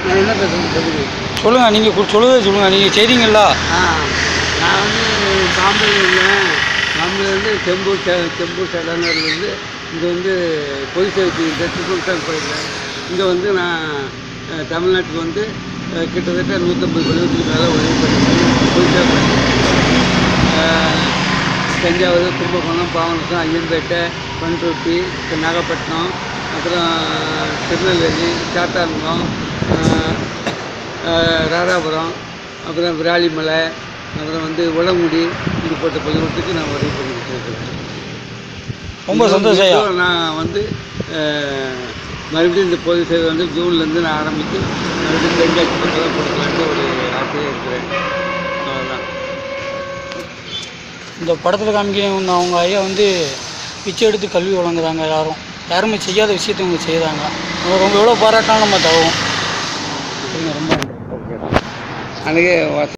என்ன பேசுறது சொல்லுங்க சொல்லுங்கள் நீங்கள் சொல்லுதே சொல்லுங்கள் நீங்கள் செய்தீங்களா ஆ நான் வந்து பாம்பேல இருந்தேன் பாம்பேலேருந்து செம்பூர் சே செம்பூர் சடனர்லேருந்து இங்கே வந்து பொது சேவைக்கு திருப்பூர் போயிருந்தேன் இங்கே வந்து நான் அஹ், தமிழ்நாட்டுக்கு வந்து அஹ், கிட்டத்தட்ட நூற்றம்பது கிலோமீட்டருக்கு மேலே உதவி பண்ணிருக்கேன் பொது சேவை பண்ணிருக்கேன். அஹ், தஞ்சாவூர் கும்பகோணம் பாவனசம் ஐயம்பேட்டை பண்ருட்டி நாகப்பட்டினம் அப்புறம் திருநெல்வேலி சாத்தான்குளம் அஹ், அஹ், ராதாபுரம் அப்புறம் விராலிமலை அப்புறம் வந்து உளங்குடி இது போட்ட பள்ளிக்கூடத்துக்கு நான் உதவி பண்ணிக்கிட்டு இருக்கிறேன் ரொம்ப சந்தோஷம் ஐயா இப்போ நான் வந்து அஹ், மறுபடியும் இந்த பொது சேவை வந்து ஜூன்லேருந்து நான் ஆரம்பித்து மறுபடியும் பெண்காட்சி பக்கம் கொடுக்கலான்ட்டு ஒரு ஆசையாக இருக்கிறேன் அவ்வளோதான் இந்த படத்தில் காமிக்க அவங்க ஐயா வந்து பிச்சை எடுத்து கல்வி வழங்குறாங்க யாரும் யாருமே செய்யாத விஷயத்தை இவங்க செய்கிறாங்க அவங்க ரொம்ப எவ்வளோ பாராட்டினாலும் நம்ம தருவோம் சரிங்க ரொம்ப நன்றி ஓகே அன்றைக்கே